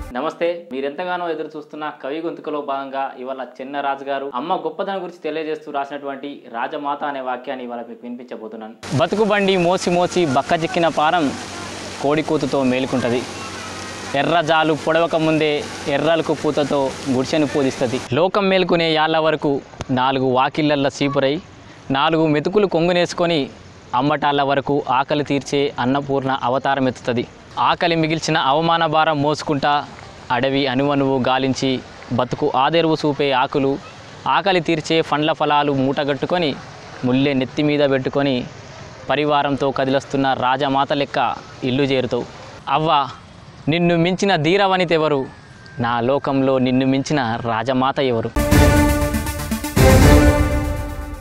నమస్తే మీరెంతగానో ఎదురు చూస్తున్న కవి గొంతుకలో భాగంగా ఇవాళ చిన్న రాజు గారు అమ్మ గొప్పతనం గురించి తెలియజేస్తూ రాసినటువంటి రాజమాత అనే వాక్యాన్ని ఇవాళ మీకు వినిపించబోతున్నాను బతుకు బండి మోసి మోసి బక్క చిక్కిన పారం కోడికూతుతో మేలుకుంటుంది ఎర్రజాలు పొడవక ముందే ఎర్రలకు పూతతో గుడిసెను పూజిస్తుంది లోకం మేలుకునే యాళ్ళ వరకు నాలుగు వాకిళ్ళల్లో సీపురై నాలుగు మెతుకులు కొంగునేసుకొని అమ్మటాళ్ళ వరకు ఆకలి తీర్చే అన్నపూర్ణ అవతారం ఎత్తుతుంది ఆకలి మిగిల్చిన అవమాన భారం మోసుకుంటా అడవి అనువనువు గాలించి బతుకు ఆదెరువు చూపే ఆకులు ఆకలి తీర్చే పండ్ల ఫలాలు మూటగట్టుకొని ముల్లె నెత్తి మీద పెట్టుకొని పరివారంతో కదిలొస్తున్న రాజమాత లెక్క ఇల్లు చేరుతావు అవ్వ నిన్ను మించిన ధీరవనితెవరు నా లోకంలో నిన్ను మించిన రాజమాత ఎవరు